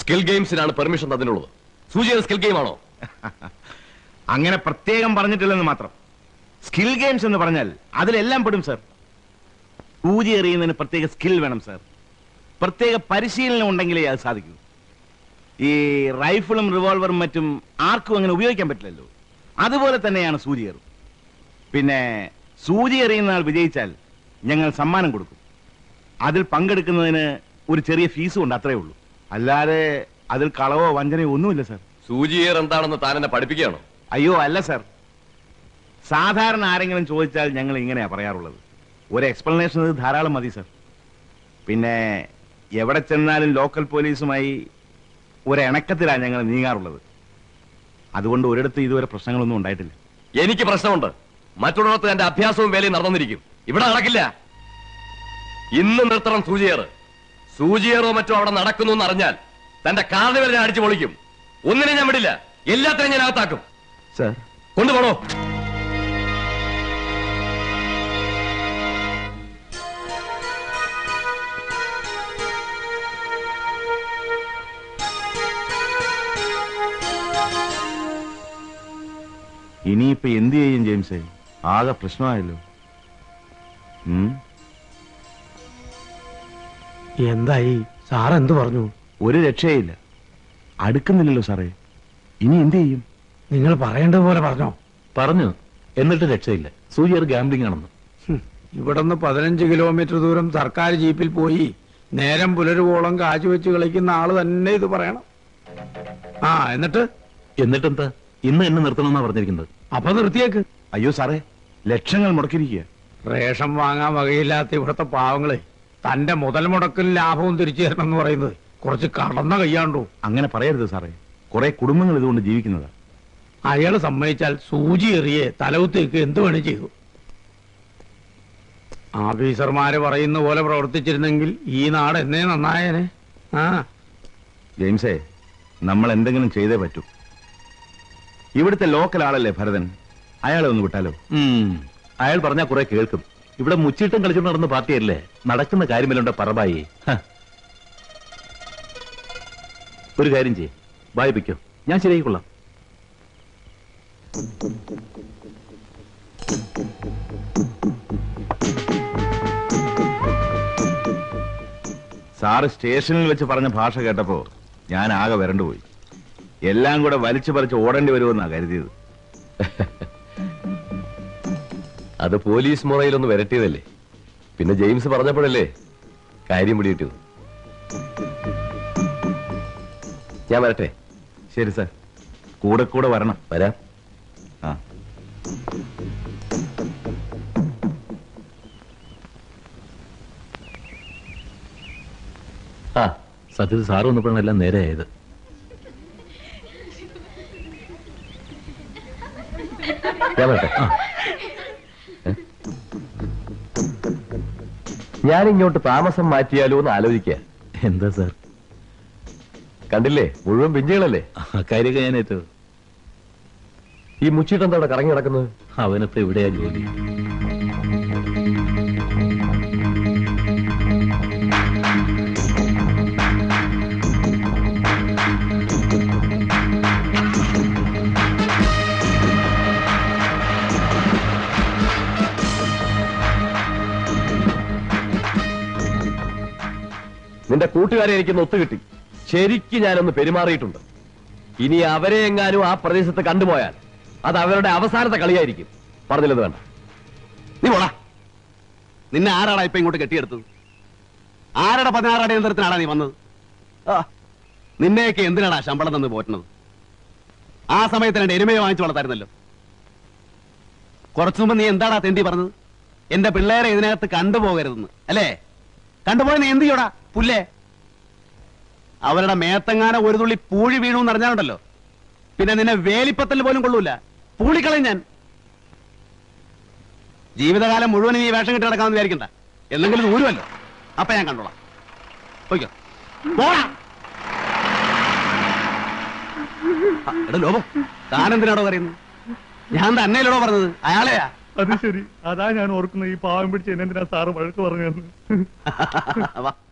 Skill ഗെയിംസിനാണ് permission തന്നിട്ടുള്ളത് സൂചിയുടെ skill game ആണോ അങ്ങനെ പ്രത്യേകം പറഞ്ഞിട്ടില്ലെന്ന് മാത്രം സ്കിൽ ഗെയിംസ് എന്ന് പറഞ്ഞാൽ അതിലെല്ലാം പെടും സർ പൂജ എറിയുന്നതിന് പ്രത്യേക സ്കിൽ വേണം സർ പ്രത്യേക പരിശീലനം ഉണ്ടെങ്കിലേ അത് സാധിക്കൂ ഈ റൈഫിളും റിവോൾവറും മറ്റും ആർക്കും അങ്ങനെ ഉപയോഗിക്കാൻ പറ്റില്ലല്ലോ അതുപോലെ തന്നെയാണ് സൂചിയേറും പിന്നെ സൂചി എറിയുന്ന ആൾ വിജയിച്ചാൽ ഞങ്ങൾ സമ്മാനം കൊടുക്കും അതിൽ പങ്കെടുക്കുന്നതിന് ഒരു ചെറിയ ഫീസും ഉണ്ട് അത്രേ ഉള്ളൂ അല്ലാതെ അതിൽ കളവോ വഞ്ചനയോ ഒന്നുമില്ല സർ സൂചിയേർ എന്താണെന്ന് താൻ എന്നെ പഠിപ്പിക്കുകയാണോ അയ്യോ അല്ല സർ സാധാരണ ആരെങ്കിലും ചോദിച്ചാൽ ഞങ്ങൾ ഇങ്ങനെയാ പറയാറുള്ളത് ഒരു എക്സ്പ്ലനേഷൻ ഇത് ധാരാളം മതി സർ പിന്നെ എവിടെ ചെന്നാലും ലോക്കൽ പോലീസുമായി ഒരു ഇണക്കത്തിലാണ് ഞങ്ങൾ നീങ്ങാറുള്ളത് അതുകൊണ്ട് ഒരിടത്ത് ഇതുവരെ പ്രശ്നങ്ങളൊന്നും ഉണ്ടായിട്ടില്ല എനിക്ക് പ്രശ്നമുണ്ട് മറ്റുള്ളിടത്ത് എന്റെ അഭ്യാസവും വേലയും നടന്നിരിക്കും ഇവിടെ നടക്കില്ല ഇന്ന് നിർത്തണം സൂചിയേറ് സൂചിയേറോ മറ്റോ അവിടെ നടക്കുന്നു എന്ന് അറിഞ്ഞാൽ തന്റെ കാർണിവൽ ഞാൻ അടിച്ചു പൊളിക്കും ഒന്നിനെ ഞാൻ വിടില്ല എല്ലാത്തിനും ഞാൻ അകത്താക്കും സർ കൊണ്ടുപോണോ ഇനിയിപ്പോ എന്ത് ചെയ്യും ജെയിംസേ ആകെ പ്രശ്നമായല്ലോ ഉം? എന്തായി സാർ എന്ത് പറഞ്ഞു ഒരു രക്ഷയില്ല അടുക്കുന്നില്ലല്ലോ സാറേ ഇനി എന്ത് ചെയ്യും നിങ്ങൾ പറയേണ്ടത് പോലെ പറഞ്ഞോ പറഞ്ഞു എന്നിട്ട് രക്ഷയില്ല സൂചിയർ ഗാംബ്ലിംഗ് ആണെന്ന് ഹും, ഇവിടുന്ന് പതിനഞ്ച് കിലോമീറ്റർ ദൂരം സർക്കാർ ജീപ്പിൽ പോയി നേരം പുലരുവോളം കാശ് വെച്ച് കളിക്കുന്ന ആള് തന്നെ ഇത് പറയണം ആ എന്നിട്ട് എന്നിട്ടെന്താ ഇന്ന് എന്നെ നിർത്തണമെന്നാ പറഞ്ഞിരിക്കുന്നത് അപ്പൊ നിർത്തിയേക്ക് അയ്യോ സാറേ ലക്ഷങ്ങൾ മുടക്കിയിരിക്കുക റേഷൻ വാങ്ങാൻ വകയില്ലാത്ത ഇവിടുത്തെ പാവങ്ങളെ തന്റെ മുതൽ മുടക്കും ലാഭവും തിരിച്ചു തരണം എന്ന് പറയുന്നത് കുറച്ച് കടന്ന കയ്യാണ്ടോ അങ്ങനെ പറയരുത് സാറേ കുറെ കുടുംബങ്ങൾ ഇതുകൊണ്ട് ജീവിക്കുന്നതാ അയാൾ സമ്മതിച്ചാൽ സൂചി എറിയെ തലവുത്തേക്ക് എന്ത് വേണേ ചെയ്തു ആഫീസർമാര് പറയുന്ന പോലെ പ്രവർത്തിച്ചിരുന്നെങ്കിൽ ഈ നാട് എന്നേ നന്നായേനെ ആ ജെയിംസേ നമ്മൾ എന്തെങ്കിലും ചെയ്തേ പറ്റൂ ഇവിടുത്തെ ലോക്കൽ ആളല്ലേ ഭരതൻ അയാളെ ഒന്ന് വിട്ടാലോ ഉം, അയാൾ പറഞ്ഞാ കുറെ കേൾക്കും ഇവിടെ മുച്ചീട്ടം കളിച്ചോണ്ട് നടന്ന പാർട്ടിയല്ലേ നടക്കുന്ന കാര്യമല്ലുണ്ട പറമ്പായി ഹ. ഒരു കാര്യം ചെയ്യേ വായിപ്പിക്കോ ഞാൻ ശരിയായിക്കൊള്ളാം സാറ് സ്റ്റേഷനിൽ വെച്ച് പറഞ്ഞ ഭാഷ കേട്ടപ്പോ ഞാൻ ആകെ വരണ്ടുപോയി എല്ലാം കൂടെ വലിച്ചു പറിച്ച് ഓടേണ്ടി വരുമെന്നാ കരുതിയത് അത് പോലീസ് മുറയിലൊന്ന് വരട്ടിയതല്ലേ പിന്നെ ജെയിംസ് പറഞ്ഞപ്പോഴല്ലേ കാര്യം പിടികിട്ടിയത് ഞാൻ വരട്ടെ ശരി സാർ കൂടെ കൂടെ വരണം വരാം ആ ആ സത്യത്തിൽ സാറ് വന്നപ്പോഴാണ് എല്ലാം നേരെ ആയത് ഞാൻ വരട്ടെ ഞാൻ ഇങ്ങോട്ട് താമസം മാറ്റിയാലോ എന്ന് ആലോചിക്കുക എന്താ സാർ കണ്ടില്ലേ മുഴുവൻ പിഞ്ചുകളല്ലേ അക്കാര്യമൊക്കെ ഞാൻ ഏറ്റത് ഈ മുച്ചിട്ടെന്താ അവിടെ കറങ്ങി നടക്കുന്നത് അവനിപ്പോ എവിടെയാ ജോലി നിന്റെ കൂട്ടുകാരെ എനിക്കൊന്ന് ഒത്തുകിട്ടി ശരിക്ക് ഞാനൊന്ന് പെരുമാറിയിട്ടുണ്ട് ഇനി അവരെ എങ്ങാനും ആ പ്രദേശത്ത് കണ്ടുപോയാൽ അത് അവരുടെ അവസാനത്തെ കളിയായിരിക്കും പറഞ്ഞില്ലെന്ന് വേണ്ട നീ പോടാ നിന്നെ ആരാടാ ഇപ്പൊ ഇങ്ങോട്ട് കെട്ടിയെടുത്തത് ആരുടെ പതിനാറ് അടിയന്തരത്തിനാടാ നീ വന്നത് ആ നിന്നെയൊക്കെ എന്തിനാടാ ശമ്പളം തന്ന് പോറ്റുന്നത് ആ സമയത്ത് രണ്ട് എരുമയെ വാങ്ങിച്ചു വളർത്തായിരുന്നല്ലോ കുറച്ചു മുമ്പ് നീ എന്താടാ തെണ്ടി പറഞ്ഞത് എന്റെ പിള്ളേരെ ഇതിനകത്ത് കണ്ടുപോകരുതെന്ന് അല്ലേ കണ്ടുപോയ നീ എന്ത് ചെയ്യോടാ പുല്ലേ അവരുടെ മേത്തങ്ങാന ഒരു തുള്ളി പൂഴി വീണു എന്ന് അറിഞ്ഞാലുണ്ടല്ലോ പിന്നെ നിന്നെ വേലിപ്പത്തൽ പോലും കൊള്ളൂല പൂളിക്കളയും ഞാൻ ജീവിതകാലം മുഴുവൻ ഈ വേഷം കെട്ടി നടക്കാമെന്ന് വിചാരിക്കണ്ട എന്തെങ്കിലും ദൂരമല്ലോ അപ്പൊ ഞാൻ കണ്ടോളാം പോയിക്കോ പോടാ ആ, എടാ ലോപം താനെന്തിനാടോ പറയുന്നത് ഞാൻ തന്നെയല്ലടോ പറഞ്ഞത് അയാളെയാ അത് ശരി അതാ ഞാൻ ഓർക്കുന്നത് ഈ പാവം പിടിച്ച് എന്നെ എന്തിനാ സാറ് വഴക്ക് പറഞ്ഞു വാ